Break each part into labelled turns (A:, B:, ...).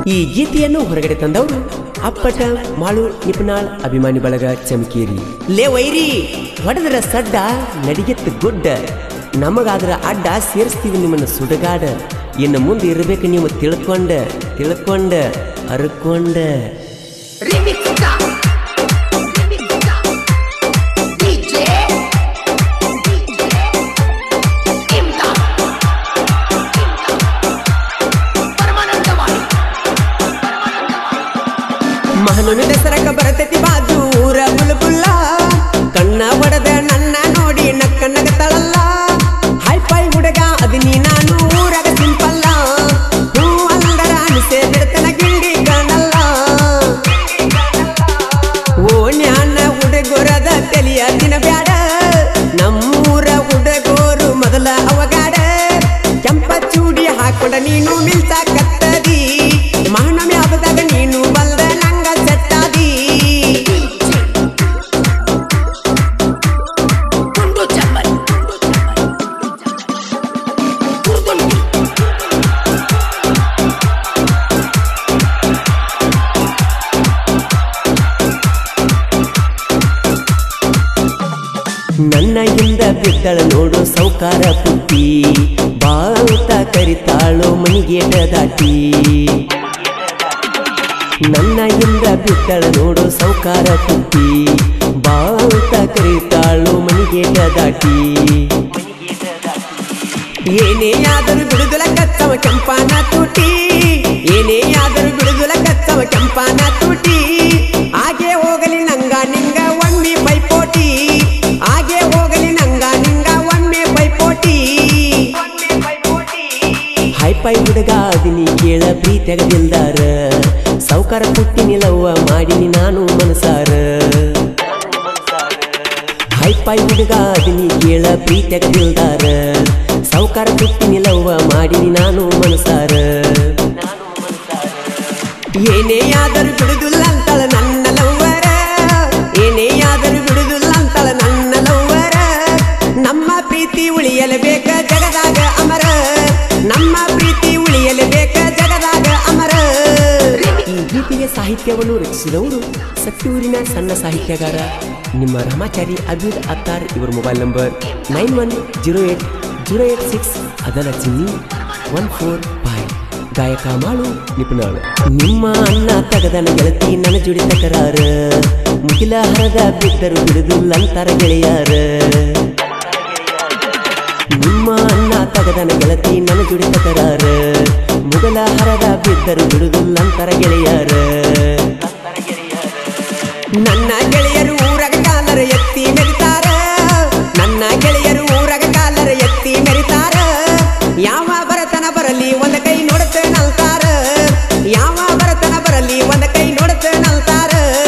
A: ಈ ಗೀತೆಯನ್ನು ಹೊರಗಡೆ ತಂದವರು ಅಪ್ಪಟ ಮಾಳು ನಿಪುಣಾಳ್ ಅಭಿಮಾನಿ ಬಳಗ ಚಮಕೇರಿ ಲೇ ವೈರಿ ಹೊಡೆದ್ರ ಸಡ್ಡ ನಡಿಗೆತ್ತ ಗುಡ್ಡ ನಮಗಾದ್ರ ಅಡ್ಡ ಸೇರಿಸ್ತೀವಿ ನಿಮ್ಮನ್ನ ಸುಡಗಾಡ ಇನ್ನು ಮುಂದೆ ಇರಬೇಕು ನೀವು ತಿಳ್ಕೊಂಡ ತಿಳ್ಕೊಂಡ ಅರ್ಕೊಂಡ
B: Remixta. Remixta. DJ. DJ. Imta. Paramanandawadi
A: ಮಹನನು ದಸರಕ ಬರತೈತಿ ಬಾಜೂರ ಬುಲ್ಬುಲ್ಲ ಕಣ್ಣ ಹೊಡೆದ ನನ್ನ ನೋಡಿ ನಕ್ಕ ನಗತಳಲ್ಲ ಹೈ ಫೈ ಹುಡುಗ ಅದು ನೀ ನಾನು ಊರಾಗ ಸಿಂಪಲ್ಲ ಹೂ ಅಂದರ ಅನಿಸೆ ಬಿಡ್ತನ ಗಿಂಡಿ ಕಾಣಲ್ಲ ಓ ನ್ಯಾನ ಹುಡುಗರದ ತಲಿಯ ದಿನ ಬ್ಯಾಡ ನಮ್ಮೂರ ಹುಡುಗೋರು ಮೊದಲ ಅವಗಾಡ ಕೆಂಪ ಚೂಡಿ ಹಾಕೊಂಡ ನೀನು ಮಿಲ್ಸಾಕತ್ತದಿ ಮಹನಮಿ ಹಬ್ಬದಾಗ ನೀನು ಬಲ್ದ ನಂಗ ಸೆಟ್ಟಾದಿ
B: ಗುಂಡು ಚಮ್ಮಲ್ ಕುರ್ಗುಂಡಿ
A: ನನ್ನ ಹಿಂದ ಬಿದ್ದಳ ನೋಡು ಸೌಕಾರ ಪುಟ್ಟಿ ಬಾವುತ ಕರಿತಾಳು ಮನಿಗೇಟ ದಾಟಿ ನನ್ನ ಹಿಂದ ಬಿದ್ದಳ ನೋಡು ಸೌಕಾರ ಪುಟ್ಟಿ ಬಾವುತ ಕರಿತಾಳು ಮನಿಗೇಟ ದಾಟಿ ಏನೇ ಆದರೂ ಬಿಡುದಲ ಕಚ್ಚವ ಕೆಂಪಾನ ತೂಟಿ ಏನೇ ಆದರೂ ಬಿಡುದಲ ಕಚ್ಚವ ಕೆಂಪಾನ ತೂಟಿ ಹಾಗೆ ಹೋಗಲಿ ನಂಗ ನಿಂಗ ಒಮ್ಮೆ ಪೈಪೋಟಿ ಹಾಗೆ ಹೋಗಲಿ ನಂಗ ನಿಂಗ ಒಮ್ಮೆ ಪೈಪೋಟಿ ಹೈಪೈ ಹುಡುಗ ಅದಿನಿ ಕೇಳ ಪ್ರೀತಿಯಾಗದಿಲ್ದಾರ ಸೌಕಾರ ಪುಟ್ಟಿನಿ ಲವ್ವ ಮಾಡಿನಿ ನಾನು ಮನಸಾರ ಹೈಪೈ ಹುಡುಗ ಅದಿನಿ ಕೇಳ ಪ್ರೀತಿಯಾಗದಿಲ್ದಾರ ಸೌಕಾರ ಪುಟ್ಟಿನಿ ಲವ್ವ ಮಾಡಿನಿ ನಾನು ಮನಸಾರ ಏನೇ ಆದರೂ ಬಿಡುದಿಲ್ಲ ಅಂತಳ ನನ್ನ ಲವ್ವರ ಏನೇ ಆದರೂ ಬಿಡುದಿಲ್ಲ ಅಂತಳ ನನ್ನ ಲವ್ವರ ನಮ್ಮ ಪ್ರೀತಿ ಉಳಿಯಲೇಬೇಕ ಜಗದಾಗ ಅಮರ ನಮ್ಮ ಪ್ರೀತಿ ಉಳಿಯಲೇಬೇಕ ಜಗದಾಗ ಅಮರ ಈ ಗೀತೆಗೆ ಸಾಹಿತ್ಯವನ್ನು ರಚಿಸಿದವರು ಸತ್ತೂರಿನ ಸಣ್ಣ ಸಾಹಿತ್ಯಗಾರ ನಿಮ್ಮ ರಾಮಾಚಾರಿ ಅಬೀದ್ ಅತ್ತಾರ್ ಇವರ mobile number nine one zero eight zero eight six ಅದರ ಚಿನ್ನಿ ಒನ್ ಫೋರ್ ಫೈವ್ ಗಾಯಕ ಮಾಡು ನಿಪುಣಾಳು ನಿಮ್ಮ ಅಣ್ಣ ತಗದನ ಗೆಳತಿ ನನ್ನ ಜೋಡಿ ತಕರಾರ ಮುಗಿಲ ಹರದ ಬಿದ್ದರು ಬಿಡುದಿಲ್ಲಂತರ ಗೆಳೆಯಾರ ನಿಮ್ಮ ಅಣ್ಣ ತಗದನ ಗೆಳತಿ ನನ್ನ ಜೋಡಿ ತಕರಾರ ಮುಗಲ ಹರದ ಬಿದ್ದರು ಬಿಡುದಿಲ್ಲಂತರ ಗೆಳೆಯಾರ ನನ್ನ ಗೆಳೆಯರು ಊರಗ ಕಾಲರ ಎತ್ತಿ ಮೆರಿತಾರ ನನ್ನ ಗೆಳೆಯರು ಊರಗ ಕಾಲರ ಎತ್ತಿ ಮೆರಿತಾರ ಯಾವ ಬರತನ ಬರಲಿ ಒಂದ ಕೈ ನೋಡುತ್ತೆ ನಲ್ತಾರ ಯಾವ ಬರತನ ಬರಲಿ ಒಂದ ಕೈ ನೋಡುತ್ತೆ ನಲ್ತಾರ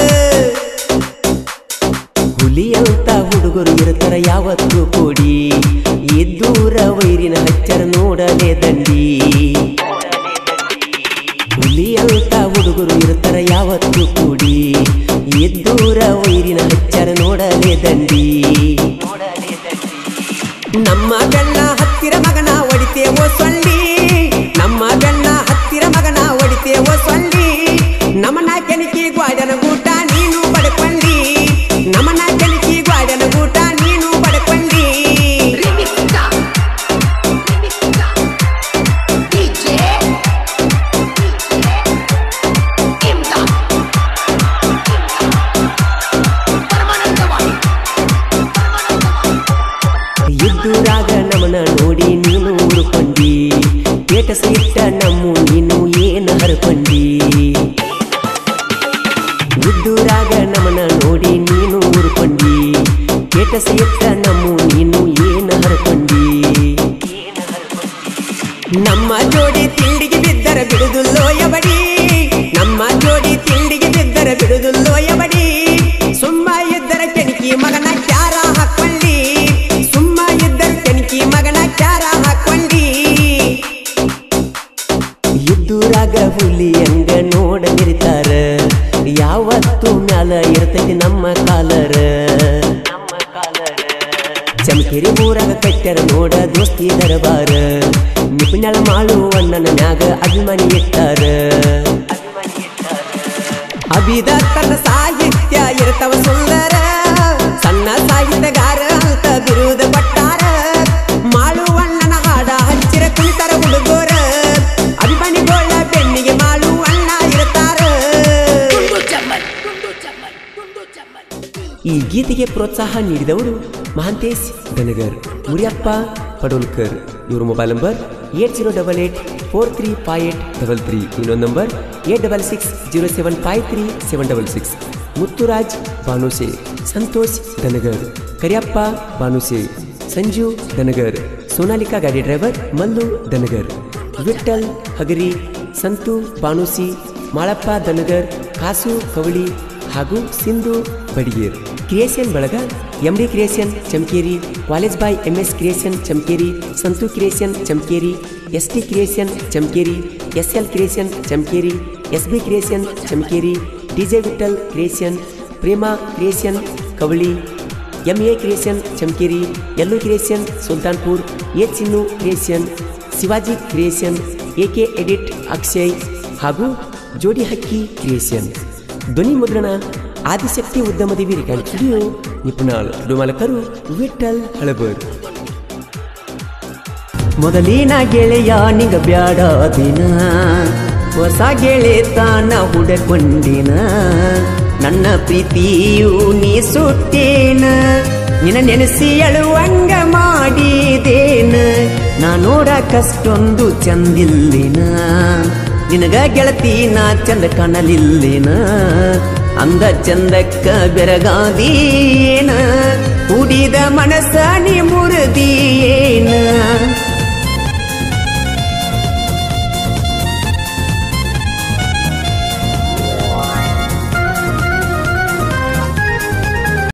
A: ಹುಲಿಯಂತ ಹುಡುಗರು ಇರ್ತಾರ ಯಾವತ್ತು ಕೂಡಿ ಎದ್ದೂರ ವೈರಿನ ಹಚ್ಚರ ನೋಡಲೇ ದಂಡಿ ಹುಲಿಯಂತ ಹುಡುಗರು ಇರ್ತಾರ ಯಾವತ್ತು ಕೂಡಿ ಎದ್ದೂರ ವೈರಿನ ಹಚ್ಚರ ನೋಡಲೇ ದಂಡಿ ನಮ್ಮ ಬೆಣ್ಣ ಹತ್ತಿರ ಮಗನ ಒಡಿತೇವೋ ಸೊಳ್ಳಿ ನಮ್ಮ ಬೆಣ್ಣ ಹತ್ತಿರ ಮಗನ ಒಡಿತೇವೋ ಸೊಳ್ಳಿ ನಮನ ಕೆಣಕಿ ಗ್ವಾಡನ ಗೂಟ ನೀನು ಪಡ್ಕೊಂಡಿ ನಮನ ಕೆಣಕಿ ಗ್ವಾಡನ ಗೂಟ ನೀನು ಪಡ್ಕೊಂಡಿ
B: Remixta. Remixta. DJ. Imta. Paramanandawadi Paramanandawadi
A: ಎದ್ದುರಾಗ ನಮನ ನೋಡಿ ನೀನು ಉರುಕೊಂಡಿ ಪೇಟ ಸಹಿತ ನಮ್ಮ ನೀನು ಏನು ಹರ್ಕೊಂಡಿ ಎದ್ದುರಾಗ ನಮನ ನೋಡಿ ನೀನು ಉರುಕೊಂಡಿ ಪೇಟ ಸಹಿತ ನಮ್ಮ ನೀನು ಏನು ಹರ್ಕೊಂಡಿ ನಮ್ಮ ಜೋಡಿ ತಿಂಡಿಗೆ ಬಿದ್ದರ ಬಿಡುದುಲ್ಲೋ ಎಬಡಿ ನಮ್ಮ ಜೋಡಿ ತಿಂಡಿಗೆ ಬಿದ್ದರ ಬಿಡುದುಲ್ಲೋ ಎಬಡಿ ಸುಮ್ಮ ಇದ್ದರ ಕೆಣಕಿ ಮಗನ ಕ್ಯಾರ ಹಾಕೊಂಡಿ ಸುಮ್ಮ ಇದ್ದರ ಕೆಣಕಿ ಮಗನ ಕ್ಯಾರ ಹಾಕೊಂಡಿ ಇದ್ದೂರಾಗ ಹುಲಿ ಹಂಗ ನೋಡ ನಿರಿತಾರ ಯಾವತ್ತು ಮ್ಯಾಲ ಇರ್ತೈತಿ ನಮ್ಮ ಕಾಲರ ಚಮಕಿರಿ ಊರಾಗ ಕಟ್ಟ್ಯಾರ ನೋಡ ದೋಸ್ತಿ ದರಬಾರ ನಿಪುಣಳ ಮಾಳು ಅಣ್ಣನ ಮ್ಯಾಗ ಅಭಿಮಾನಿ ಇಟ್ಟಾರ ಉಳಿದ ತನ್ನ ಸಾಹಿತ್ಯ ಇರ್ತಾವ ಸುಂದರ ಸಣ್ಣ ಸಾಹಿತ್ಯಗಾರ ಅಂತ ಬಿರುದ ಪಟ್ಟಾರ ಮಾಳುವಣ್ಣನ ಹಾಡ ಹಚ್ಚಿರ ಕುಣಿತರ ಹುಡುಗೋರ ಅಭಿಮಾನಿಗಳ ಬೆನ್ನಿಗೆ ಮಾಳುವಣ್ಣ ಇರ್ತಾರ
B: Gundu Jamal, Gundu Jamal, Gundu Jamal.
A: ಈ ಗೀತೆಗೆ ಪ್ರೋತ್ಸಾಹ ನೀಡಿದವರು ಮಹಾಂತೇಶ್ ದನಗರ್ ಮುರಿಯಪ್ಪ ಪಡೋಲ್ಕರ್ ಇವ್ರ mobile number eight zero double eight four three five eight double three ಇನ್ನೊಂದು number eight double six zero seven five three seven double six Muthuraj Banuse Santosh Dhangar Kariyappa Banuse Sanju Dhangar Sonalika ಗಾಡಿ ಡ್ರೈವರ್ ಮಲ್ಲು ದನಗರ್ ವಿಠಲ್ ಹಗರಿ ಸಂತು ಬಾನುಸಿ ಮಾಳಪ್ಪ ದನಗರ್ ಕಾಸು ಕವಳಿ ಹಾಗೂ ಸಿಂಧು ಬಡಿಗೇರ್ ಕ್ರಿಯೇಷನ್ ಬಳಗ M D creation Chamakeri college boy M S creation Chamakeri Santu creation Chamakeri S T creation Chamakeri S L creation Chamakeri S B creation Chamakeri DJ Vithal creation Prema creation Kavali M A creation Chamakeri Yallu creation Sultanpur A Chinnu creation Shivaji creation A K edit Akshay ಹಾಗೂ Jodi Hakki creation ಧ್ವನಿ ಮುದ್ರಣ Adishakti Udyamadevi record studio Nipunal ಮಾಲಕರು ವಿಠಲ್ ಹಳಬರ್ ಮೊದಲಿನ ಗೆಳೆಯ ನಿಗ ಬ್ಯಾಡ ದಿನ ಹೊಸ ಗೆಳೆತನ ಹುಡಕೊಂಡಿನ ನನ್ನ ಪ್ರೀತಿಯು ನೀ ಸುಟ್ಟೇನ ನಿನ್ನ ನೆನೆಸಿ ಅಳುವಂಗ ಮಾಡಿದೇನ ನಾ ನೋಡಕಷ್ಟೊಂದು ಚಂದಿಲ್ಲಿನ ನಿನಗ ಗೆಳತಿ ನಾ ಚಂದ ಕಾಣಲಿಲ್ಲಿನ ಅಂದ ಚಂದಕ್ಕ ಬೆರಗಾದೀನ ಕುಡಿದ ಮನಸ್ಸ ನೀ ಮುರಿದೀನ